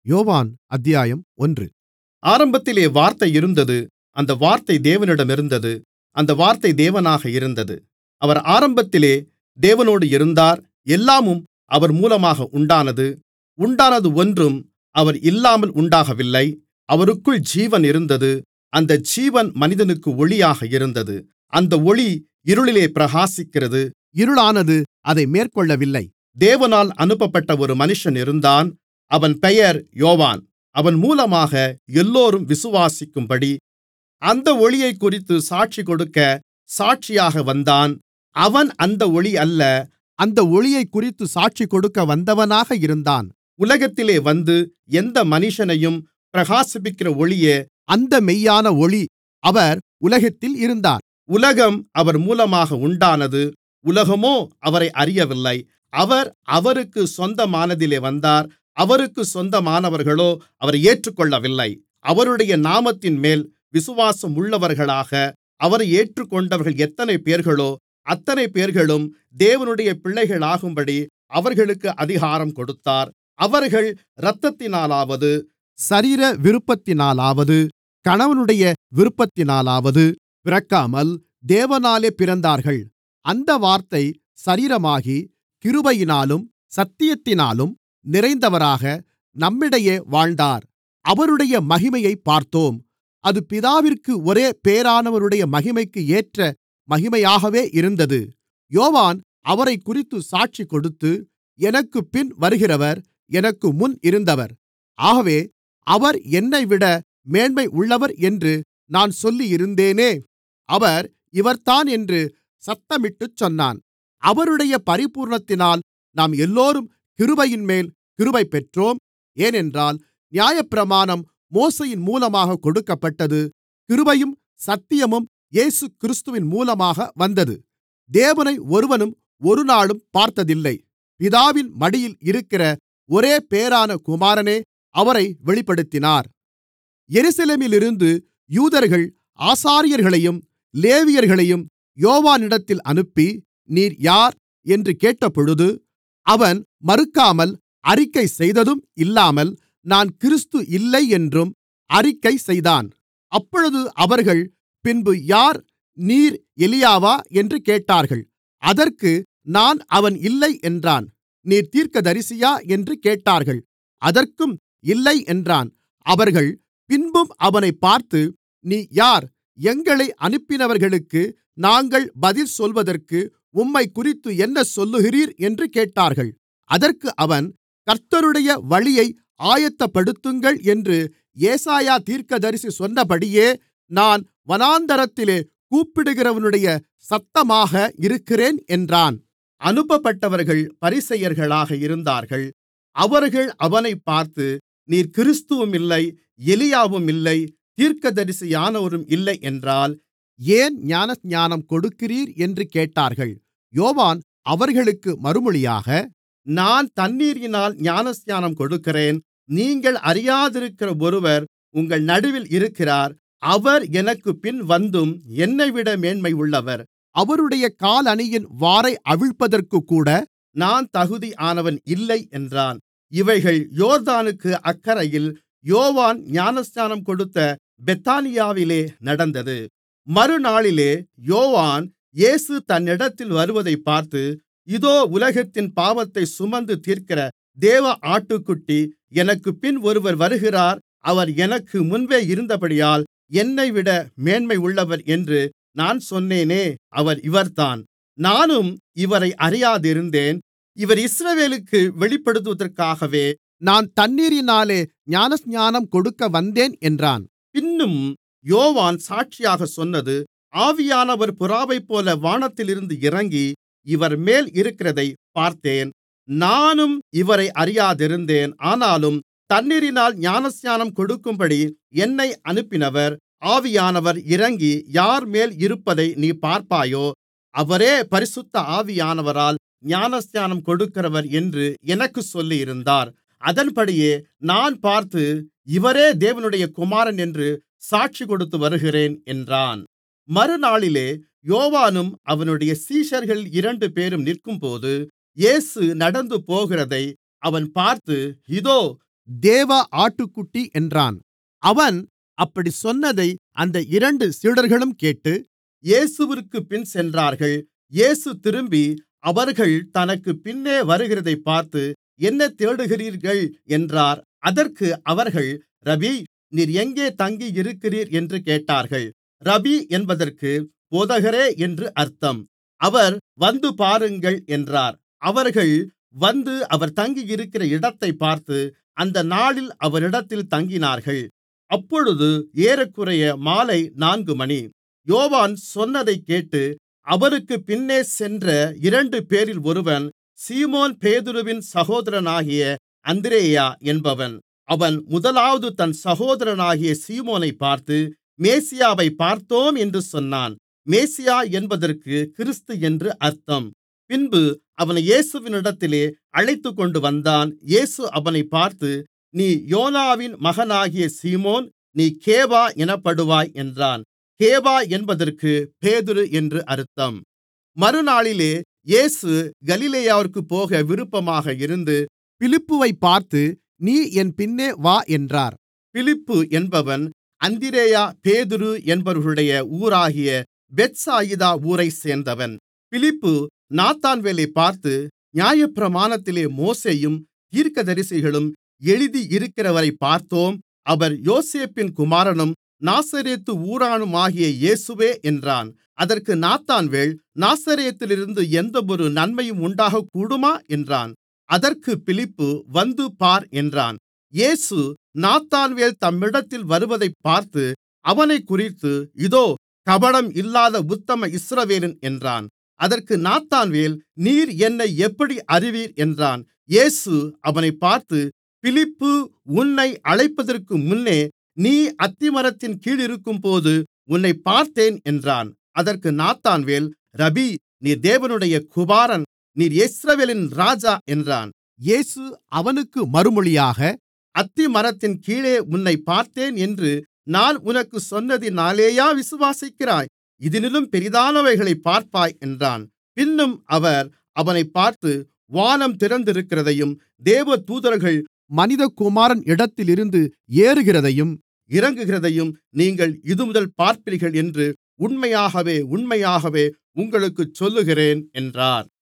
யோவான் அத்தியாயம் ஒன்று ஆரம்பத்திலே வார்த்தை இருந்தது அந்த வார்த்தை தேவனிடமிருந்தது அந்த வார்த்தை தேவனாக இருந்தது அவர் ஆரம்பத்திலே தேவனோடு இருந்தார் எல்லாமும் அவர் மூலமாக உண்டானது உண்டானது ஒன்றும் அவர் இல்லாமல் உண்டாகவில்லை அவருக்குள் ஜீவன் இருந்தது அந்த ஜீவன் மனிதனுக்கு ஒளியாக இருந்தது அந்த ஒளி இருளிலே பிரகாசிக்கிறது இருளானது அதை மேற்கொள்ளவில்லை தேவனால் அனுப்பப்பட்ட ஒரு மனுஷன் இருந்தான் அவன் பெயர் யோவான் அவன் மூலமாக எல்லோரும் விசுவாசிக்கும்படி அந்த ஒளியைக்குறித்துச் சாட்சிகொடுக்க சாட்சியாக வந்தான் அவன் அந்த ஒளி அல்ல அந்த ஒளியைக்குறித்துச் சாட்சிகொடுக்க வந்தவனாக இருந்தான் உலகத்திலே வந்து எந்த மனுஷனையும் பிரகாசிப்பிக்கிற ஒளியே அந்த மெய்யான ஒளி அவர் உலகத்தில் இருந்தார் உலகம் அவர் மூலமாக உண்டானது உலகமோ அவரை அறியவில்லை அவர் அவருக்குச் சொந்தமானதிலே வந்தார் அவருக்குச் சொந்தமானவர்களோ அவரை ஏற்றுக்கொள்ளவில்லை அவருடைய நாமத்தின்மேல் விசுவாசம் உள்ளவர்களாக அவரை ஏற்றுக்கொண்டவர்கள் எத்தனை பேர்களோ அத்தனை பேர்களும் தேவனுடைய பிள்ளைகளாகும்படி அவர்களுக்கு அதிகாரம் கொடுத்தார் அவர்கள் இரத்தத்தினாலாவது சரீர விருப்பத்தினாலாவது கணவனுடைய விருப்பத்தினாலாவது பிறக்காமல் தேவனாலே பிறந்தார்கள் அந்த வார்த்தை சரீரமாகி கிருபையினாலும் சத்தியத்தினாலும் நிறைந்தவராக நம்மிடையே வாழ்ந்தார் அவருடைய மகிமையைப் பார்த்தோம் அது பிதாவிற்கு ஒரே பேறானவருடைய மகிமைக்கு ஏற்ற மகிமையாகவே இருந்தது யோவான் அவரைக்குறித்துச் சாட்சிகொடுத்து எனக்குப்பின் வருகிறவர் எனக்கு முன் இருந்தவர் ஆகவே அவர் என்னைவிட மேன்மை உள்ளவர் என்று நான் சொல்லியிருந்தேனே அவர் இவர்தான் என்று சத்தமிட்டுச் சொன்னான் அவருடைய பரிபூரணத்தினால் நாம் எல்லோரும் கிருபையின்மேல் கிருபை பெற்றோம் ஏனென்றால் நியாயப்பிரமாணம் மோசேயின் மூலமாக கொடுக்கப்பட்டது கிருபையும் சத்தியமும் இயேசுகிறிஸ்துவின் மூலமாக வந்தது தேவனை ஒருவனும் ஒருநாளும் பார்த்ததில்லை பிதாவின் மடியில் இருக்கிற ஒரே பேறான குமாரனே அவரை வெளிப்படுத்தினார் எருசலேமிலிருந்து யூதர்கள் ஆசாரியர்களையும் லேவியர்களையும் யோவானிடத்தில் அனுப்பி நீர் யார் என்று கேட்டபொழுது அவன் மறுக்காமல் அறிக்கை செய்ததும் இல்லாமல் நான் கிறிஸ்து இல்லை என்றும் அறிக்கை செய்தான் அப்பொழுது அவர்கள் பின்பு யார் நீர் எலியாவா என்று கேட்டார்கள் அதற்கு நான் அவன் இல்லை என்றான் நீர் தீர்க்கதரிசியா என்று கேட்டார்கள் அதற்கும் இல்லை என்றான் அவர்கள் பின்பும் அவனைப் பார்த்து நீ யார் எங்களை அனுப்பினவர்களுக்கு நாங்கள் பதில் சொல்வதற்கு உம்மைக்குறித்து என்ன சொல்லுகிறீர் என்று கேட்டார்கள் அதற்கு அவன் கர்த்தருடைய வழியை ஆயத்தப்படுத்துங்கள் என்று ஏசாயா தீர்க்கதரிசி சொன்னபடியே நான் வனாந்தரத்திலே கூப்பிடுகிறவனுடைய சத்தமாக இருக்கிறேன் என்றான் அனுப்பப்பட்டவர்கள் பரிசெயர்களாக இருந்தார்கள் அவர்கள் அவனைப் பார்த்து நீர் கிறிஸ்துவும் இல்லை எலியாவும் இல்லை தீர்க்கதரிசியானவரும் இல்லை என்றால் ஏன் ஞானஸ்நானம் கொடுக்கிறீர் என்று கேட்டார்கள் யோவான் அவர்களுக்கு மறுமொழியாக நான் தண்ணீரினால் ஞானஸ்நானம் கொடுக்கிறேன் நீங்கள் அறியாதிருக்கிற ஒருவர் உங்கள் நடுவில் இருக்கிறார் அவர் எனக்குப் பின் வந்தும் என்னைவிட மேன்மை உள்ளவர் அவருடைய காலணியின் வாரை அவிழ்ப்பதற்குக்கூட நான் தகுதியானவன் இல்லை என்றான் இவைகள் யோர்தானுக்கு அக்கரையில் யோவான் ஞானஸ்நானம் கொடுத்த பெத்தானியாவிலே நடந்தது மறுநாளிலே யோவான் இயேசு தன்னிடத்தில் வருவதைப் பார்த்து இதோ உலகத்தின் பாவத்தை சுமந்து தீர்க்கிற தேவ ஆட்டுக்குட்டி எனக்குப் பின் ஒருவர் வருகிறார் அவர் எனக்கு முன்பே இருந்தபடியால் என்னைவிட மேன்மை உள்ளவர் என்று நான் சொன்னேனே அவர் இவர்தான் நானும் இவரை அறியாதிருந்தேன் இவர் இஸ்ரவேலுக்கு வெளிப்படுத்துவதற்காகவே நான் தண்ணீரினாலே ஞானஸ்நானம் கொடுக்க வந்தேன் என்றான் பின்னும் யோவான் சாட்சியாக சொன்னது ஆவியானவர் புறாவைப்போல வானத்திலிருந்து இறங்கி இவர் மேல் இருக்கிறதை பார்த்தேன் நானும் இவரை அறியாதிருந்தேன் ஆனாலும் தண்ணீரினால் ஞானஸ்நானம் கொடுக்கும்படி என்னை அனுப்பினவர் ஆவியானவர் இறங்கி யார்மேல் இருப்பதை நீ பார்ப்பாயோ அவரே பரிசுத்த ஆவியானவரால் ஞானஸ்நானம் கொடுக்கிறவர் என்று எனக்குச் சொல்லியிருந்தார் அதன்படியே நான் பார்த்து இவரே தேவனுடைய குமாரன் என்று சாட்சிகொடுத்து வருகிறேன் என்றான் மறுநாளிலே யோவானும் அவனுடைய சீஷர்களில் இரண்டுபேரும் நிற்கும்போது இயேசு நடந்துபோகிறதை அவன் பார்த்து இதோ தேவ ஆட்டுக்குட்டி என்றான் அவன் அப்படிச் சொன்னதை அந்த இரண்டு சீடர்களும் கேட்டு இயேசுவிற்குப் பின் சென்றார்கள் இயேசு திரும்பி அவர்கள் தனக்குப் பின்னே வருகிறதைப் பார்த்து என்ன தேடுகிறீர்கள் என்றார் அதற்கு அவர்கள் ரபீ நீர் எங்கே தங்கியிருக்கிறீர் என்று கேட்டார்கள் ரபீ என்பதற்கு போதகரே என்று அர்த்தம் அவர் வந்து பாருங்கள் என்றார் அவர்கள் வந்து அவர் தங்கியிருக்கிற இடத்தைப் பார்த்து அந்த நாளில் அவரிடத்தில் தங்கினார்கள் அப்பொழுது ஏறக்குறைய மாலை நான்கு மணி யோவான் சொன்னதைக் கேட்டு அவருக்குப் பின்னே சென்ற இரண்டுபேரில் ஒருவன் சீமோன் பேதுருவின் சகோதரனாகிய அந்திரேயா என்பவன் அவன் முதலாவது தன் சகோதரனாகிய சீமோனைப் பார்த்து மேசியாவைப் பார்த்தோம் என்று சொன்னான் மேசியா என்பதற்கு கிறிஸ்து என்று அர்த்தம் பின்பு அவனை இயேசுவினிடத்திலே அழைத்துக்கொண்டு வந்தான் இயேசு அவனைப் பார்த்து நீ யோனாவின் மகனாகிய சீமோன் நீ கேபா எனப்படுவாய் என்றான் கேபா என்பதற்கு பேதுரு என்று அர்த்தம் மறுநாளிலே இயேசு கலிலேயாவிற்குப் போக விருப்பமாக இருந்து பிலிப்புவைப் பார்த்து நீ என் பின்னே வா என்றார் பிலிப்பு என்பவன் அந்திரேயா பேதுரு என்பவர்களுடைய ஊராகிய பெத்சாயிதா ஊரைச் சேர்ந்தவன் பிலிப்பு நாத்தான்வேலைப் பார்த்து நியாயப்பிரமாணத்திலே மோசேயும் தீர்க்கதரிசிகளும் எழுதியிருக்கிறவரைப் பார்த்தோம் அவர் யோசேப்பின் குமாரனும் நாசரேத்து ஊரானுமாகிய இயேசுவே என்றான் அதற்கு நாத்தான்வேல் நாசரேத்திலிருந்து எந்தவொரு நன்மையும் உண்டாகக்கூடுமா என்றான் அதற்குப் பிலிப்பு வந்து பார் என்றான் இயேசு நாத்தான்வேல் தம்மிடத்தில் வருவதைப் பார்த்து அவனைக்குறித்து இதோ கபடம் இல்லாத உத்தம இஸ்ரவேலன் என்றான் அதற்கு நாத்தான்வேல் நீர் என்னை எப்படி அறிவீர் என்றான் இயேசு அவனைப் பார்த்து பிலிப்பு உன்னை அழைப்பதற்கு முன்னே நீ அத்திமரத்தின் கீழிருக்கும்போது உன்னைப் பார்த்தேன் என்றான் அதற்கு நாத்தான்வேல் ரபீ நீர் தேவனுடைய குமாரன் நீர் இஸ்ரவேலின் ராஜா என்றான் இயேசு அவனுக்கு மறுமொழியாக அத்திமரத்தின் கீழே உன்னைப் பார்த்தேன் என்று நான் உனக்குச் சொன்னதினாலேயா விசுவாசிக்கிறாய் இதினிலும் பெரிதானவைகளைப் பார்ப்பாய் என்றான் பின்னும் அவர் அவனைப் பார்த்து வானம் திறந்திருக்கிறதையும் தேவதூதர்கள் மனிதகுமாரன் இடத்திலிருந்து ஏறுகிறதையும் இறங்குகிறதையும் நீங்கள் இதுமுதல் பார்ப்பீர்கள் என்று உண்மையாகவே உண்மையாகவே உங்களுக்குச் சொல்லுகிறேன் என்றார்